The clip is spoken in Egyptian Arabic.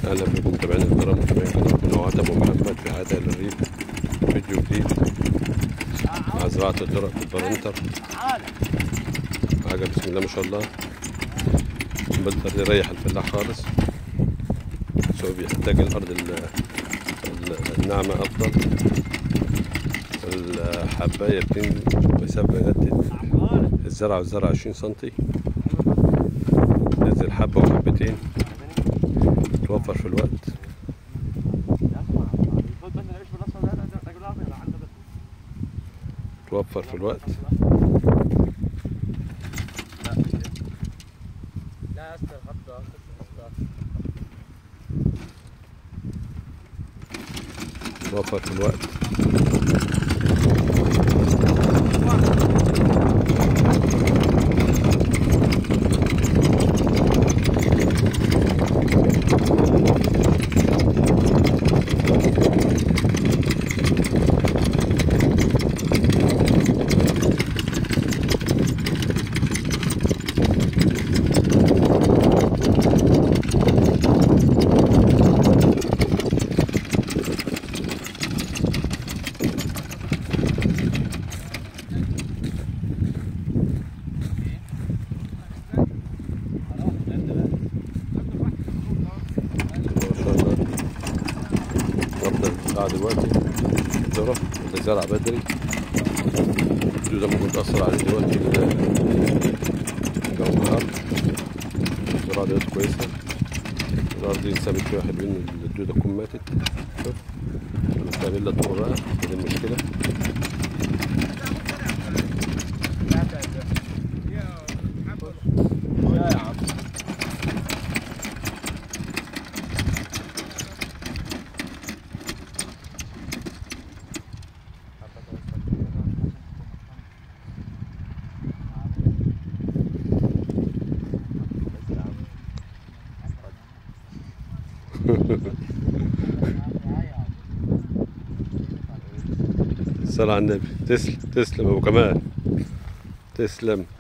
اهلا بكم متابعينا الكرام متابعين قناه منوعات ابو محمد في عاده الريف فيديو جديد مع زراعه الذره في البرنتر حاجه بسم الله ما شاء الله بدر يريح الفلاح خالص بس هو بيحتاج الارض ال- ال- الناعمه افضل الحبايه بتنزل مسافه بين الزرع والزرع 20 سنتي تنزل حبه وحبتين توفر في الوقت توفر في الوقت لا استر خطه توفر في الوقت ما شاء الله نبدأ الساعة دلوقتي الذرة اللي زرع بدري الجو ده ممكن تأثر عليه دلوقتي الجو حار الزراعة دلوقتي كويسة الأرض دي ثابت فيها حلوين الدودة تكون ماتت شوف بتعمل لها طول بقى دي المشكلة يا عم الصلاة على النبي تسلم تسلم أبو كمال تسلم